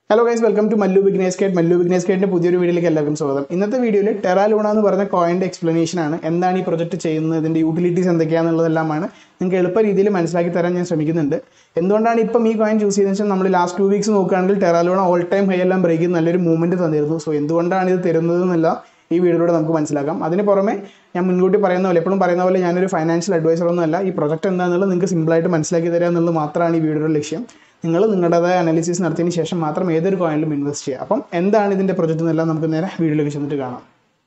hello guys welcome to Mallu ബിഗ്നേസ് കേട്ട് മല്ലു ബിഗ്നേസ് കേട്ടിന്റെ പുതിയൊരു വീഡിയോയിലേക്ക് എല്ലാവർക്കും സ്വാഗതം ഇന്നത്തെ വീഡിയോയിൽ ടെറാ ലൂണ എന്ന് പറയുന്ന കോയിന്റെ എക്സ്പ്ലനേഷൻ ആണ് എന്താണ് ഈ പ്രൊജക്ട് ചെയ്യുന്നത് ഇതിന്റെ യൂട്ടിലിറ്റീസ് എന്തൊക്കെയാണെന്നുള്ളതെല്ലാമാണ് നിങ്ങൾക്ക് എളുപ്പ രീതിയിൽ മനസ്സിലാക്കി തരാൻ ഞാൻ ശ്രമിക്കുന്നുണ്ട് എന്തുകൊണ്ടാണ് ഇപ്പം ഈ കോയിൻ ചൂസ് ചെയ്തതെന്ന് വെച്ചാൽ നമ്മൾ ലാസ്റ്റ് ടു വീക്സ് നോക്കുകയാണെങ്കിൽ Terra Luna all time high എല്ലാം ബ്രേക്ക് ചെയ്ത് നല്ലൊരു മൂവ്മെന്റ് തന്നിരുന്നു സോ എന്തുകൊണ്ടാണ് ഇത് തരുന്നത് എന്നുള്ള ഈ വീഡിയോയിലൂടെ നമുക്ക് മനസ്സിലാക്കാം അതിന് പുറമെ ഞാൻ മുൻകൂട്ടി പറയുന്ന പോലെ എപ്പോഴും പറയുന്ന പോലെ ഞാനൊരു ഫൈനാൻഷ്യൽ അഡ്വൈസർ ഒന്നുമല്ല ഈ പ്രൊജക്ട് എന്താണെന്നുള്ളത് നിങ്ങൾക്ക് സിമ്പിളായിട്ട് മനസ്സിലാക്കി തരിക എന്നുള്ളത് മാത്രമാണ് ഈ വീഡിയോയുടെ ലക്ഷ്യം നിങ്ങൾ നിങ്ങളുടേതായ അനാലിസിസ് നടത്തിയതിന് ശേഷം മാത്രം ഏതൊരു കോയിനിലും ഇൻവെസ്റ്റ് ചെയ്യുക അപ്പം എന്താണ് ഇതിൻ്റെ പ്രൊജക്റ്റ് എന്നെല്ലാം നമുക്ക് നേരെ വീഡിയോയിലേക്ക് ചെന്നിട്ട് കാണാം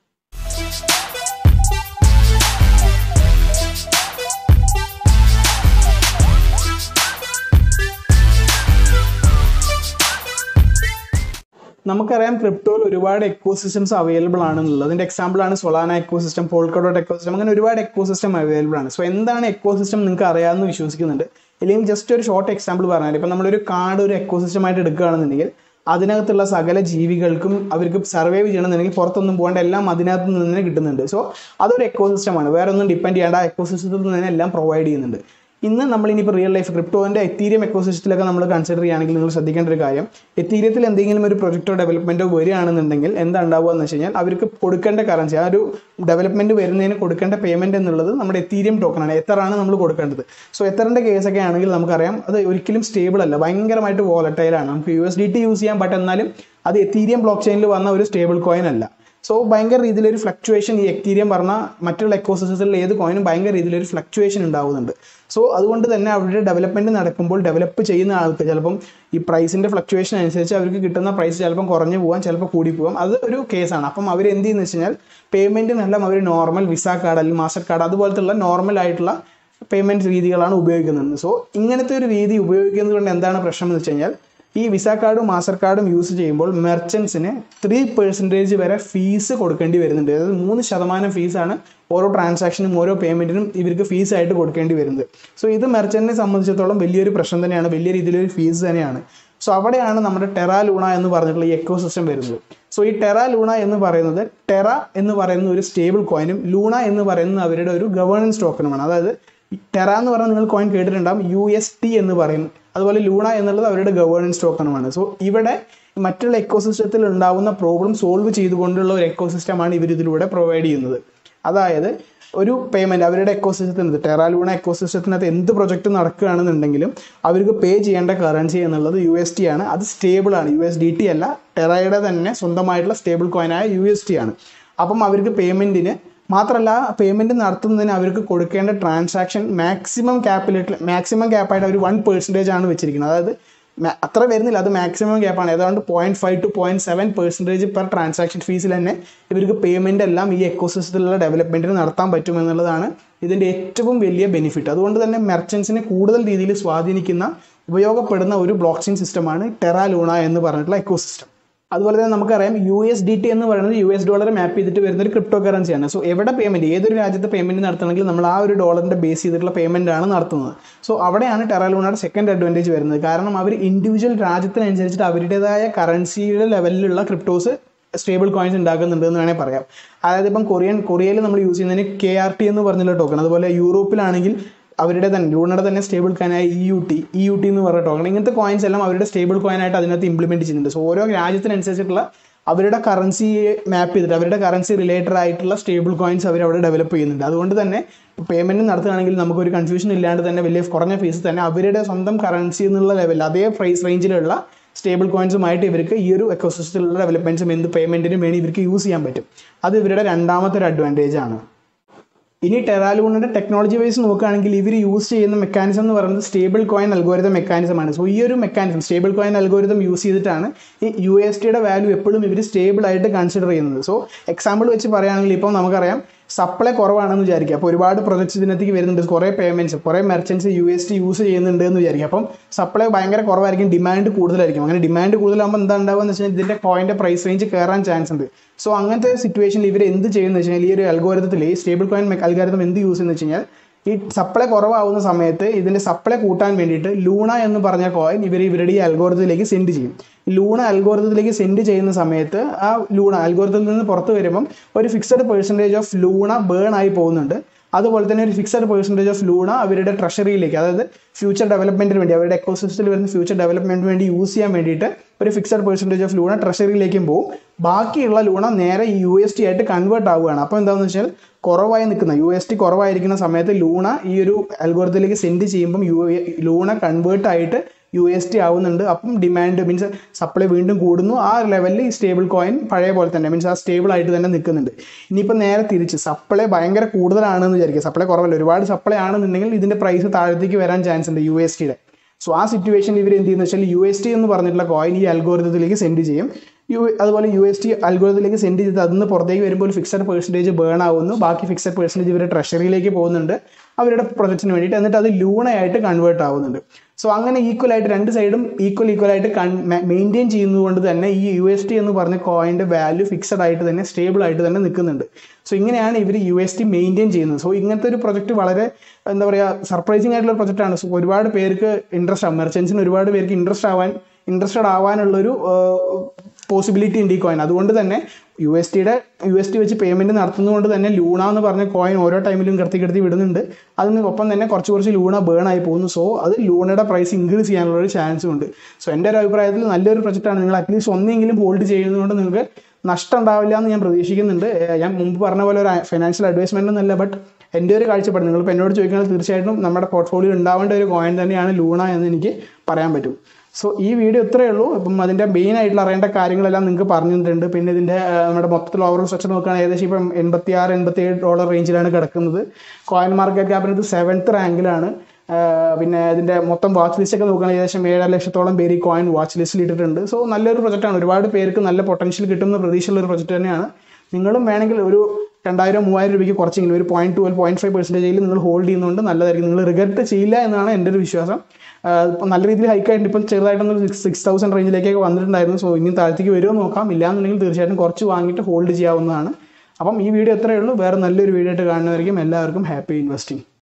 നമുക്കറിയാം ക്രിപ്റ്റോയിൽ ഒരുപാട് എക്കോസിസ്റ്റംസ് അവൈലബിൾ ആണെന്നുള്ളത് അതിൻ്റെ എക്സാമ്പിൾ ആണ് സൊളാന എക്കോസിസ്റ്റം പോൾക്കഡോട്ട് എക്കോസിസ്റ്റം അങ്ങനെ ഒരുപാട് എക്കോസിസ്റ്റം അവൈലബിൾ ആണ് സോ എന്താണ് എക്കോസിസ്റ്റം നിങ്ങൾക്ക് അറിയാമെന്ന് വിശ്വസിക്കുന്നുണ്ട് അല്ലെങ്കിൽ ജസ്റ്റ് ഒരു ഷോർട്ട് എക്സാമ്പിൾ പറഞ്ഞാൽ ഇപ്പം നമ്മളൊരു കാർഡ് ഒരു എക്കോസിസ്റ്റം ആയിട്ട് എടുക്കുകയാണെന്നുണ്ടെങ്കിൽ അതിനകത്തുള്ള സകല ജീവികൾക്കും അവർക്ക് സർവൈവ് ചെയ്യണമെന്നുണ്ടെങ്കിൽ പുറത്തൊന്നും പോകേണ്ട എല്ലാം അതിനകത്ത് നിന്ന് തന്നെ കിട്ടുന്നുണ്ട് സോ അതൊരു എക്കോസിസ്റ്റമാണ് വേറെ ഒന്നും ഡിപ്പെൻഡ് ചെയ്യേണ്ട എക്കോസിസ്റ്റത്തിൽ നിന്ന് തന്നെ എല്ലാം പ്രൊവൈഡ് ചെയ്യുന്നുണ്ട് ഇന്ന് നമ്മൾ ഇനിയിപ്പോൾ റിയൽ ലൈഫ് ക്രിപ്റ്റോൻ്റെ എത്തീരിയം എക്കോസിസ്റ്റത്തിലൊക്കെ നമ്മൾ കൺസിഡർ ചെയ്യുകയാണെങ്കിൽ നിങ്ങൾ ശ്രദ്ധിക്കേണ്ട ഒരു കാര്യം എത്തീരിയത്തിൽ എന്തെങ്കിലും ഒരു പ്രൊജക്റ്റോ ഡെവലപ്മെൻറ്റോ വരികയാണെന്നുണ്ടെങ്കിൽ എന്താ ഉണ്ടാവുക എന്ന് വെച്ച് കഴിഞ്ഞാൽ അവർക്ക് കൊടുക്കേണ്ട കറൻസി ആ ഒരു ഡെവലപ്മെൻറ്റ് വരുന്നതിന് കൊടുക്കേണ്ട പേയ്മെൻറ്റ് എന്നുള്ളത് നമ്മുടെ എത്തീരിയം ടോക്കണാണ് എത്രയാണ് നമ്മൾ കൊടുക്കേണ്ടത് സോ എത്തറിൻ്റെ കേസൊക്കെ ആണെങ്കിൽ നമുക്കറിയാം അത് ഒരിക്കലും സ്റ്റേബിൾ അല്ല ഭയങ്കരമായിട്ട് വോളറ്റൈലാണ് നമുക്ക് U S D T use ചെയ്യാം ബട്ട് എന്നാലും അത് എത്തീരിയം ബ്ലോക്ക് ചെയിനിൽ വന്ന ഒരു സ്റ്റേബിൾ കോയിൻ അല്ല സോ ഭയങ്കര രീതിയിലൊരു ഫ്ലക്ച്വേഷൻ ഈ എക്തീരിയം പറഞ്ഞ മറ്റുള്ള എക്കോസിസ്റ്റത്തിൽ ഏത് കോയിനും ഭയങ്കര രീതിയിലൊരു ഫ്ലക്ച്വേഷൻ ഉണ്ടാവുന്നുണ്ട് സോ അതുകൊണ്ട് തന്നെ അവരുടെ ഡെവലപ്മെൻറ്റ് നടക്കുമ്പോൾ ഡെവലപ്പ് ചെയ്യുന്ന ആൾക്ക് ചിലപ്പം ഈ പ്രൈസിൻ്റെ ഫ്ലക്ച്വേഷൻ അനുസരിച്ച് അവർക്ക് കിട്ടുന്ന പ്രൈസ് ചിലപ്പം കുറഞ്ഞു പോകാം ചിലപ്പോൾ കൂടി പോകാം അത് ഒരു കേസാണ് അപ്പം അവർ എന്ത് ചെയ്യുന്നത് വെച്ച് കഴിഞ്ഞാൽ പേയ്മെൻറ്റിനെല്ലാം അവർ നോർമൽ വിസ കാർഡ് അല്ലെങ്കിൽ മാസ്റ്റർ കാർഡ് അതുപോലത്തുള്ള നോർമൽ ആയിട്ടുള്ള പേയ്മെൻറ്റ് രീതികളാണ് ഉപയോഗിക്കുന്നത് സോ ഇങ്ങനത്തെ ഒരു രീതി ഉപയോഗിക്കുന്നത് കൊണ്ട് എന്താണ് പ്രശ്നം എന്ന് വെച്ച് കഴിഞ്ഞാൽ ഈ വിസ കാർഡും മാസ്റ്റർ കാർഡും യൂസ് ചെയ്യുമ്പോൾ മെർച്ചൻസിന് ത്രീ പെർസെൻറ്റേജ് വരെ ഫീസ് കൊടുക്കേണ്ടി വരുന്നുണ്ട് അതായത് മൂന്ന് ശതമാനം ഫീസാണ് ഓരോ ട്രാൻസാക്ഷനും ഓരോ പേയ്മെൻറ്റിനും ഇവർക്ക് ഫീസ് ആയിട്ട് കൊടുക്കേണ്ടി വരുന്നത് സോ ഇത് മെർച്ചൻറ്റിനെ സംബന്ധിച്ചിടത്തോളം വലിയൊരു പ്രശ്നം തന്നെയാണ് വലിയ രീതിയിലൊരു ഫീസ് തന്നെയാണ് സോ അവിടെയാണ് നമ്മുടെ ടെറ ലൂണ എന്ന് പറഞ്ഞിട്ടുള്ള ഈ എക്കോ സിസ്റ്റം വരുന്നത് സോ ഈ ടെറ ലൂണ എന്ന് പറയുന്നത് ടെറ എന്ന് പറയുന്ന ഒരു സ്റ്റേബിൾ കോയിനും ലൂണ എന്ന് പറയുന്നത് അവരുടെ ഒരു ഗവേണൻസ് ടോക്കനുമാണ് അതായത് ടെറ എന്ന് പറഞ്ഞാൽ നിങ്ങൾ കോയിൻ കേട്ടിട്ടുണ്ടാകും യു എസ് ടി എന്ന് പറയും അതുപോലെ ലൂണ എന്നുള്ളത് അവരുടെ ഗവേണൻസ് ടോക്കണുമാണ് സോ ഇവിടെ മറ്റുള്ള എക്കോസിസ്റ്റത്തിൽ ഉണ്ടാവുന്ന പ്രോബ്ലം സോൾവ് ചെയ്തുകൊണ്ടുള്ള ഒരു എക്കോസിസ്റ്റമാണ് ഇവർ ഇതിലൂടെ പ്രൊവൈഡ് ചെയ്യുന്നത് അതായത് ഒരു പേയ്മെൻറ്റ് അവരുടെ എക്കോസിസ്റ്റത്തിനകത്ത് ടെറ ലൂണ എക്കോസിസ്റ്റത്തിനകത്ത് എന്ത് പ്രൊജക്റ്റ് നടക്കുകയാണെന്നുണ്ടെങ്കിലും അവർക്ക് പേ ചെയ്യേണ്ട കറൻസി എന്നുള്ളത് യു എസ് ടി ആണ് അത് സ്റ്റേബിൾ ആണ് യു എസ് ഡി ടി അല്ല ടെറയുടെ തന്നെ സ്വന്തമായിട്ടുള്ള സ്റ്റേബിൾ കോയിനായ യു എസ് ടി ആണ് അപ്പം അവർക്ക് പേയ്മെൻറ്റിന് മാത്രമല്ല പേയ്മെൻറ്റ് നടത്തുന്നതിന് അവർക്ക് കൊടുക്കേണ്ട ട്രാൻസാക്ഷൻ മാക്സിമം ക്യാപ്പിലിട്ട് മാക്സിമം ക്യാപ്പായിട്ട് അവർ വൺ പെർസെൻറ്റേജ് ആണ് വെച്ചിരിക്കുന്നത് അതായത് അത്ര വരുന്നില്ല അത് മാക്സിമം ക്യാപ്പാണ് ഏതാണ്ട് point five two point seven percentage per transaction ഫീസിൽ തന്നെ ഇവർക്ക് പേയ്മെൻ്റ് എല്ലാം ഈ എക്കോസിസ്റ്റത്തിലുള്ള ഡെവലപ്മെൻറ്റിന് നടത്താൻ പറ്റും എന്നുള്ളതാണ് ഇതിൻ്റെ ഏറ്റവും വലിയ ബെനിഫിറ്റ് അതുകൊണ്ട് തന്നെ മെർച്ചൻസിനെ കൂടുതൽ രീതിയിൽ സ്വാധീനിക്കുന്ന ഉപയോഗപ്പെടുന്ന ഒരു ബ്ലോക്ക് ചെയിൻ സിസ്റ്റമാണ് ടെറ ലൂണ എന്ന് പറഞ്ഞിട്ടുള്ള എക്കോസിസ്റ്റം അതുപോലെ തന്നെ നമുക്കറിയാം യു എസ് ഡി ടി എന്ന് പറയുന്നത് യു എസ് ഡോളർ മാപ്പ് ചെയ്തിട്ട് വരുന്ന ഒരു ക്രിപ്റ്റോ കറൻസിയാണ് സോ എവിടെ പേയ്മെൻറ്റ് ഏതൊരു രാജ്യത്ത് പേയ്മെൻറ്റ് നടത്തണമെങ്കിൽ നമ്മൾ ആ ഒരു ഡോളറിൻ്റെ ബേസ് ചെയ്തിട്ടുള്ള പേയ്മെൻ്റ് ആണ് നടത്തുന്നത് സോ അവിടെയാണ് ടെറാലൂണയുടെ സെക്കൻഡ് അഡ്വാൻറ്റേജ് വരുന്നത് കാരണം അവർ ഇൻഡിവിജ്വൽ രാജ്യത്തിനനുസരിച്ചിട്ട് അവരുടേതായ കറൻസിയുടെ ലെവലിലുള്ള ക്രിപ്റ്റോസ് സ്റ്റേബിൾ കോയിൻസ് ഉണ്ടാക്കുന്നുണ്ട് എന്ന് വേണമെങ്കിൽ പറയാം അതായത് ഇപ്പം കൊറിയൻ കൊറിയയിൽ നമ്മൾ യൂസ് ചെയ്യുന്നതിന് കെ ആർ ടി എന്ന് പറഞ്ഞുള്ള ടോക്കൺ അതുപോലെ യൂറോപ്പിലാണെങ്കിൽ അവരുടെ തന്നെ ലൂണയുടെ തന്നെ സ്റ്റേബിൾ കോയിനായ E U T E U T എന്ന് പറഞ്ഞ ടോക്കൺ ഇങ്ങനത്തെ കോയിൻസ് എല്ലാം അവരുടെ സ്റ്റേബിൾ കോയിനായിട്ട് അതിനകത്ത് ഇംപ്ലിമെൻറ്റ് ചെയ്യുന്നുണ്ട് സോ ഓരോ രാജ്യത്തിനനുസരിച്ചിട്ടുള്ള അവരുടെ കറൻസിയെ മാപ്പ് ചെയ്തിട്ട് അവരുടെ കറൻസി റിലേറ്റഡ് ആയിട്ടുള്ള സ്റ്റേബിൾ കോയിൻസ് അവർ അവിടെ ഡെവലപ്പ് ചെയ്യുന്നുണ്ട് അതുകൊണ്ട് തന്നെ പേയ്മെൻറ്റ് നടത്തുകയാണെങ്കിൽ നമുക്കൊരു കൺഫ്യൂഷൻ ഇല്ലാണ്ട് തന്നെ വലിയ കുറഞ്ഞ ഫീസ് തന്നെ അവരുടെ സ്വന്തം കറൻസി എന്നുള്ള ലെവൽ അതേ പ്രൈസ് റേഞ്ചിലുള്ള സ്റ്റേബിൾ കോയിൻസുമായിട്ട് ഇവർക്ക് ഈ ഒരു എക്കോസിസ്റ്റത്തിലുള്ള ഡെവലപ്മെൻറ്റ്സും എന്ത് പേയ്മെൻറ്റിനും വേണ്ടി ഇവർക്ക് യൂസ് ചെയ്യാൻ പറ്റും അത് ഇവരുടെ രണ്ടാമത്തെ ഒരു അഡ്വാൻറ്റേജ് ആണ് ഇനി ടെറാലൂണിൻ്റെ ടെക്നോളജി വൈസ് നോക്കുകയാണെങ്കിൽ ഇവർ യൂസ് ചെയ്യുന്ന മെക്കാനിസം എന്ന് പറയുന്നത് സ്റ്റേബിൾ കോയിൻ അൽഗോരിതം മെക്കാനിസമാണ് സോ ഈ ഒരു mechanism stable coin algorithm use ചെയ്തിട്ടാണ് ഈ യു എസ് ടിയുടെ വാല്യൂ എപ്പോഴും ഇവർ സ്റ്റേബിൾ ആയിട്ട് കൺസിഡർ ചെയ്യുന്നത് സോ എക്സാമ്പിൾ വെച്ച് പറയുകയാണെങ്കിൽ ഇപ്പോൾ നമുക്കറിയാം സപ്ലൈ കുറവാണെന്ന് വിചാരിക്കുക അപ്പോൾ ഒരുപാട് പ്രൊജക്ട്സ് ഇതിനകത്തേക്ക് വരുന്നുണ്ട് കുറേ പേയ്മെൻറ്റ്സ് കുറേ merchants U S T use ചെയ്യുന്നുണ്ട് എന്ന് വിചാരിക്കുക അപ്പം സപ്ലൈ ഭയങ്കര കുറവായിരിക്കും ഡിമാൻഡ് കൂടുതലായിരിക്കും അങ്ങനെ ഡിമാൻഡ് കൂടുതലാകുമ്പോൾ എന്താ ഉണ്ടാവുക എന്ന് വെച്ചാൽ ഇതിൻ്റെ കോയിൻ്റെ പ്രൈസ് റേഞ്ച് കയറാൻ ചാൻസ് ഉണ്ട് സോ അങ്ങനത്തെ സിറ്റുവേഷനിൽ ഇവർ എന്ത് ചെയ്യുന്നത് വെച്ച് കഴിഞ്ഞാൽ ഈ ഒരു അൽഗോരിതത്തിൽ ഈ സ്റ്റേബിൾ കോയിൻ അൽഗോരിതം എന്ത് യൂസ് ചെയ്യുന്നത് വെച്ച് കഴിഞ്ഞാൽ ഈ സപ്ലൈ കുറവാകുന്ന സമയത്ത് ഇതിൻ്റെ സപ്ലൈ കൂട്ടാൻ വേണ്ടിയിട്ട് ലൂണ എന്ന് പറഞ്ഞ കോയിൻ ഇവർ ഇവരുടെ ഈ അൽഗോരിതത്തിലേക്ക് സെൻഡ് ചെയ്യും ലൂണ അൽഗോരിതത്തിലേക്ക് സെൻഡ് ചെയ്യുന്ന സമയത്ത് ആ ലൂണ അൽഗോരിതത്തിൽ നിന്ന് പുറത്ത് വരുമ്പം ഒരു fixed percentage of Luna burn ആയി പോകുന്നുണ്ട് അതുപോലെ തന്നെ ഒരു ഫിക്സഡ് പെർസെൻറ്റേജ് ഓഫ് ലൂണ അവരുടെ ട്രഷറിയിലേക്ക് അതായത് ഫ്യൂച്ചർ ഡെവലപ്മെൻറ്റിന് വേണ്ടി അവരുടെ എക്കോസിസ്റ്റത്തിൽ വരുന്ന ഫ്യൂച്ചർ ഡെവലപ്മെൻറ്റിന് വേണ്ടി യൂസ് ചെയ്യാൻ വേണ്ടിയിട്ട് ഒരു ഫിക്സഡ് പെർസെൻറ്റേജ് ഓഫ് ലൂണ ട്രഷറിയിലേക്കും പോകും ബാക്കിയുള്ള ലൂണ നേരെ ഈ യു എസ് ടി ആയിട്ട് കൺവേർട്ട് ആവുകയാണ് അപ്പോൾ എന്താണെന്ന് വെച്ചാൽ കുറവായി നിൽക്കുന്ന യു എസ് ടി കുറവായിരിക്കുന്ന സമയത്ത് ലൂണ ഈ ഒരു അൽഗോരത്തിലേക്ക് സെൻഡ് ചെയ്യുമ്പം യു ലൂണ കൺവേർട്ട് ആയിട്ട് യു എസ് ടി ആവുന്നുണ്ട് അപ്പം ഡിമാൻഡ് മീൻസ് സപ്ലൈ വീണ്ടും കൂടുന്നു ആ ലെവലിൽ ഈ സ്റ്റേബിൾ കോയിൻ പഴയ പോലെ തന്നെ മീൻസ് ആ സ്റ്റേബിൾ ആയിട്ട് തന്നെ നിൽക്കുന്നുണ്ട് ഇനിയിപ്പോൾ നേരെ തിരിച്ച് സപ്ലൈ ഭയങ്കര കൂടുതലാണെന്ന് വിചാരിക്കുക സപ്ലൈ കുറവല്ല ഒരുപാട് സപ്ലൈ ആണെന്നുണ്ടെങ്കിൽ ഇതിൻ്റെ പ്രൈസ് താഴത്തേക്ക് വരാൻ ചാൻസ് ഉണ്ട് യു എസ് ടിയുടെ സോ ആ സിറ്റുവേഷനിൽ ഇവർ എന്ത് ചെയ്യുന്നത് വെച്ചാൽ യു എസ് ടി എന്ന് പറഞ്ഞിട്ടുള്ള കോയിൻ ഈ അൽഗോരിതത്തിലേക്ക് സെൻഡ് ചെയ്യും യു അതുപോലെ യു എസ് ടി അൽഗോരിതത്തിലേക്ക് സെൻഡ് ചെയ്ത് അതിൽ നിന്ന് പുറത്തേക്ക് വരുമ്പോൾ ഒരു ഫിക്സഡ് പെർസെൻറ്റേജ് ബേൺ ആവുന്നു ബാക്കി ഫിക്സഡ് പെർസെൻറ്റേജ് ഇവരുടെ ട്രഷറിയിലേക്ക് പോകുന്നുണ്ട് അവരുടെ പ്രൊജക്റ്റിന് വേണ്ടിയിട്ട് എന്നിട്ട് അത് ലൂണയായിട്ട് കൺവേർട്ട് ആവുന്നുണ്ട് സോ അങ്ങനെ ഈക്വൽ ആയിട്ട് രണ്ട് സൈഡും ഈക്വൽ ഈക്വൽ ആയിട്ട് കൺ മെയിൻറ്റെയിൻ ചെയ്യുന്നതുകൊണ്ട് തന്നെ ഈ യു എസ് ടി എന്ന് പറഞ്ഞ കോയിൻ്റെ വാല്യൂ ഫിക്സഡ് ആയിട്ട് തന്നെ സ്റ്റേബിൾ ആയിട്ട് തന്നെ നിൽക്കുന്നുണ്ട് സോ ഇങ്ങനെയാണ് ഇവർ യു എസ് ടി മെയിൻറ്റെയിൻ ചെയ്യുന്നത് സോ ഇങ്ങനത്തെ ഒരു പ്രൊജക്റ്റ് വളരെ എന്താ പറയുക സർപ്രൈസിങ് ആയിട്ടുള്ള പ്രൊജക്റ്റാണ് സോ ഒരുപാട് പേർക്ക് ഇൻട്രസ്റ്റ് ആവും മെർച്ചൻസിന് ഒരുപാട് പേർക്ക് ഇൻട്രസ്റ്റ് ആവാൻ ഇൻട്രസ്റ്റഡ് ആവാനുള്ളൊരു പോസിബിലിറ്റി ഉണ്ട് ഈ കോയിൻ അതുകൊണ്ട് തന്നെ യു എസ് ടിയുടെ യു എസ് ടി വെച്ച് പേയ്മെൻറ്റ് നടത്തുന്നതുകൊണ്ട് തന്നെ ലൂണ എന്ന് പറഞ്ഞ കോയിൻ ഓരോ ടൈമിലും കിടത്തി കിടത്തി വിടുന്നുണ്ട് അതിന് ഒപ്പം തന്നെ കുറച്ച് കുറച്ച് ലൂണ ബേൺ ആയി പോകുന്നു സോ അത് ലൂണയുടെ പ്രൈസ് ഇൻക്രീസ് ചെയ്യാനുള്ള ഒരു ചാൻസും ഉണ്ട് സോ എൻ്റെ ഒരു അഭിപ്രായത്തിൽ നല്ലൊരു പ്രൊജക്റ്റാണ് നിങ്ങൾ അറ്റ്ലീസ്റ്റ് ഒന്നെങ്കിലും ഹോൾഡ് ചെയ്യുന്നതുകൊണ്ട് നിങ്ങൾക്ക് നഷ്ടം ഉണ്ടാവില്ല എന്ന് ഞാൻ പ്രതീക്ഷിക്കുന്നുണ്ട് ഏഹ് ഞാൻ മുമ്പ് പറഞ്ഞ പോലെ ഒരു ഫൈനാൻഷ്യൽ അഡ്വൈസ്മെൻ്റ് എന്നല്ല ബട്ട് എൻ്റെ ഒരു കാഴ്ചപ്പാട് നിങ്ങളിപ്പോൾ എന്നോട് ചോദിക്കുന്നത് തീർച്ചയായിട്ടും നമ്മുടെ പോർട്ട്ഫോളിയോ ഉണ്ടാവേണ്ട ഒരു കോയിൻ തന്നെയാണ് ലൂണ എന്ന് എനിക്ക് പറയാൻ പറ്റും സോ ഈ വീഡിയോ ഇത്രയേ ഉള്ളൂ ഇപ്പം അതിൻ്റെ മെയിൻ ആയിട്ടുള്ള അറിയേണ്ട കാര്യങ്ങളെല്ലാം നിങ്ങൾക്ക് പറഞ്ഞു തന്നിട്ടുണ്ട് പിന്നെ ഇതിൻ്റെ ആ, നമ്മുടെ മൊത്തത്തിൽ ഓവറോൾ സ്ട്രക്ചർ നോക്കുകയാണെങ്കിൽ ഏകദേശം ഇപ്പം എൺപത്തി ആറ് എൺപത്തി ഏഴ് ഡോളർ റേഞ്ചിലാണ് കിടക്കുന്നത് കോയിൻ മാർക്കറ്റ് ക്യാപ്പിനകത്ത് സെവൻത്ത് റാങ്കിലാണ് പിന്നെ ഇതിൻ്റെ മൊത്തം വാച്ച് ലിസ്റ്റ് ഒക്കെ നോക്കുകയാണെങ്കിൽ ഏകദേശം ഏഴര ലക്ഷത്തോളം പേര് ഈ കോയിൻ വാച്ച് ലിസ്റ്റിൽ ഇട്ടിട്ടുണ്ട് സോ നല്ലൊരു പ്രൊജക്റ്റാണ് ഒരുപാട് പേർക്ക് നല്ല പൊട്ടൻഷ്യൽ കിട്ടുന്ന പ്രതീക്ഷയുള്ള ഒരു പ്രൊജക്റ്റ് തന്നെയാണ് നിങ്ങളും വേണമെങ്കിൽ ഒരു രണ്ടായിരം മൂവായിരം രൂപയ്ക്ക് കുറച്ചെങ്കിലും ഒരു പോയിന്റ് ട്വൽവ് പോയിന്റ് ഫൈവ് പെർസെൻറ്റേജിൽ നിങ്ങൾ ഹോൾഡ് ചെയ്യുന്നതുകൊണ്ട് നല്ലതായിരിക്കും നിങ്ങൾ റിഗ്രറ്റ് ചെയ്യില്ല എന്നാണ് എൻ്റെ ഒരു വിശ്വാസം ഇപ്പം നല്ല രീതിയിൽ ഹൈക്കായിട്ട് ഇപ്പം ചെറുതായിട്ടൊന്ന് സിക്സ് സിക്സ് തൗസൻഡ് റേഞ്ചിലേക്കൊക്കെ വന്നിട്ടുണ്ടായിരുന്നു സോ ഇനി താഴത്തേക്ക് വരുമോ നോക്കാം ഇല്ലാന്നുണ്ടെങ്കിൽ തീർച്ചയായിട്ടും കുറച്ച് വാങ്ങിയിട്ട് ഹോൾഡ് ചെയ്യാവുന്നതാണ് അപ്പം ഈ വീഡിയോ എത്രയേ ഉള്ളൂ വേറെ നല്ലൊരു വീഡിയോ ആയിട്ട് കാണുന്നതായിരിക്കും എല്ലാവർക്കും ഹാപ്പി ഇൻവെസ്റ്റിംഗ്